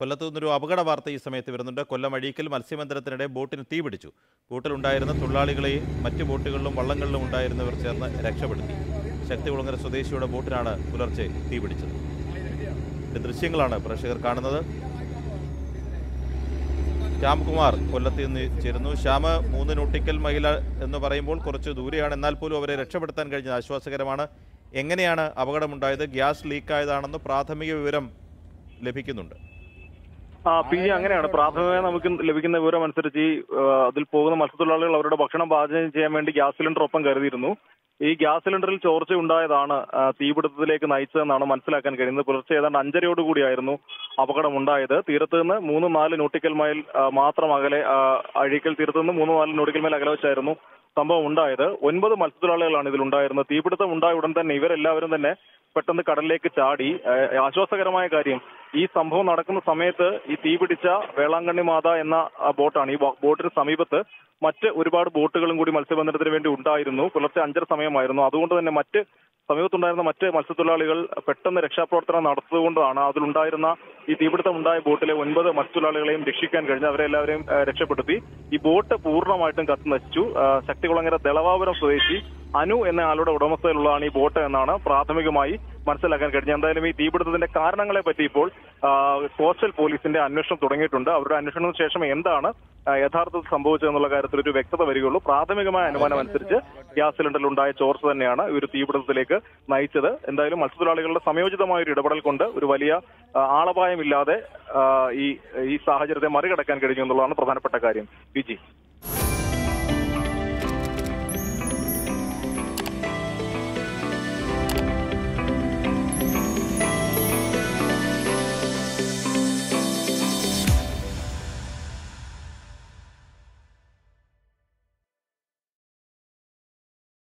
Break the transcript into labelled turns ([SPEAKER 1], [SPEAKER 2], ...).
[SPEAKER 1] കൊല്ലത്തു നിന്നൊരു അപകട വാർത്ത ഈ സമയത്ത് വരുന്നുണ്ട് കൊല്ലം അഴീക്കൽ മത്സ്യബന്ധനത്തിനിടെ ബോട്ടിന് തീപിടിച്ചു ബോട്ടിലുണ്ടായിരുന്ന തൊഴിലാളികളെയും മറ്റു ബോട്ടുകളിലും വള്ളങ്ങളിലും ഉണ്ടായിരുന്നവർ ചേർന്ന് രക്ഷപ്പെടുത്തി ശക്തികുളങ്ങര സ്വദേശിയുടെ ബോട്ടിനാണ് പുലർച്ചെ തീപിടിച്ചത് ഇതിന്റെ ദൃശ്യങ്ങളാണ് പ്രേക്ഷകർ കാണുന്നത് ശ്യാംകുമാർ കൊല്ലത്ത് നിന്ന് ചേരുന്നു ശ്യാമ മൂന്ന് നോട്ടിക്കൽ മൈൽ എന്ന് പറയുമ്പോൾ കുറച്ച് ദൂരെയാണ് എന്നാൽ പോലും അവരെ രക്ഷപ്പെടുത്താൻ കഴിഞ്ഞത് ആശ്വാസകരമാണ് എങ്ങനെയാണ് അപകടമുണ്ടായത് ഗ്യാസ് ലീക്കായതാണെന്ന് പ്രാഥമിക വിവരം ലഭിക്കുന്നുണ്ട്
[SPEAKER 2] ആ പി ജി അങ്ങനെയാണ് പ്രാഥമികമായി നമുക്ക് ലഭിക്കുന്ന വിവരം അനുസരിച്ച് ഈ ആ, അതിൽ പോകുന്ന മത്സ്യത്തൊഴിലാളികൾ അവരുടെ ഭക്ഷണം പാചകം ചെയ്യാൻ വേണ്ടി ഗ്യാസ് സിലിണ്ടർ ഒപ്പം കരുതിയിരുന്നു ഈ ഗ്യാസ് സിലിണ്ടറിൽ ചോർച്ച ഉണ്ടായതാണ് ആ, തീപിടുത്തത്തിലേക്ക് നയിച്ചതെന്നാണ് മനസ്സിലാക്കാൻ കഴിയുന്നത് പുലർച്ചെ ഏതാണ്ട് അഞ്ചരയോട് കൂടിയായിരുന്നു അപകടം ഉണ്ടായത് തീരത്ത് നിന്ന് മൂന്ന് നാല് നോട്ടിക്കൽ മൈൽ ആ, മാത്രം അകലെ ആ, അഴീക്കൽ തീരത്ത് നിന്ന് മൂന്ന് നാല് നോട്ടിക്കൽ മൈൽ അകലെ വെച്ചായിരുന്നു സംഭവം ഉണ്ടായത് ഒൻപത് മത്സ്യത്തൊഴിലാളികളാണ് ഇതിൽ ഉണ്ടായിരുന്നത് തീപിടുത്തം ഉണ്ടായ ഉടൻ തന്നെ ഇവരെല്ലാവരും തന്നെ പെട്ടെന്ന് കടലിലേക്ക് ചാടി ഏഹ്, ആശ്വാസകരമായ കാര്യം ഈ സംഭവം നടക്കുന്ന സമയത്ത് ഈ തീപിടിച്ച വേളാങ്കണ്ണി മാത എന്ന ആ, ബോട്ടാണ് ഈ ബോ- ബോട്ടിന് സമീപത്ത് മറ്റ് ഒരുപാട് ബോട്ടുകളും കൂടി മത്സ്യബന്ധനത്തിന് വേണ്ടി ഉണ്ടായിരുന്നു പുലർച്ചെ അഞ്ചര സമയമായിരുന്നു അതുകൊണ്ട് തന്നെ മറ്റ് സമീപത്തുണ്ടായിരുന്ന മറ്റ് മത്സ്യത്തൊഴിലാളികൾ പെട്ടെന്ന് രക്ഷാപ്രവർത്തനം നടത്തുകൊണ്ടാണ് അതിലുണ്ടായിരുന്ന ഈ തീപിടുത്തം ഉണ്ടായ ബോട്ടിലെ ഒൻപത് മത്സ്യത്തൊഴിലാളികളെയും രക്ഷിക്കാൻ കഴിഞ്ഞു അവരെ എല്ലാവരെയും ഏഹ്, രക്ഷപ്പെടുത്തി ഈ ബോട്ട് പൂർണ്ണമായിട്ടും കത്തി നശിച്ചു ആ, ശക്തികുളങ്ങര ദളവാപുരം സ്വദേശി അനു എന്ന ആളുടെ ഉടമസ്ഥയിലുള്ളതാണ് ഈ ബോട്ട് എന്നാണ് പ്രാഥമികമായി മനസ്സിലാക്കാൻ കഴിഞ്ഞത് എന്തായാലും ഈ തീപിടുത്തത്തിന്റെ കാരണങ്ങളെ പറ്റി ഇപ്പോൾ ആ, കോസ്റ്റൽ പോലീസിന്റെ അന്വേഷണം തുടങ്ങിയിട്ടുണ്ട് അവരുടെ അന്വേഷണത്തിന് ശേഷം എന്താണ് ആ, യഥാർത്ഥത്തിൽ സംഭവിച്ചതെന്നുള്ള കാര്യത്തിൽ ഒരു വ്യക്തത വരികയുള്ളൂ പ്രാഥമികമായ അനുമാനം അനുസരിച്ച് ഗ്യാസ് സിലിണ്ടറിൽ ഉണ്ടായ ചോർച്ച തന്നെയാണ് ഈ ഒരു തീപിടുത്തത്തിലേക്ക് നയിച്ചത് എന്തായാലും മത്സ്യത്തൊഴിലാളികളുടെ സംയോജിതമായ ഒരു ഇടപെടൽ കൊണ്ട് ഒരു വലിയ ആ, ആളപായമില്ലാതെ ആ, ഈ ഈ സാഹചര്യത്തെ മറികടക്കാൻ കഴിഞ്ഞു എന്നുള്ളതാണ് പ്രധാനപ്പെട്ട കാര്യം വിജി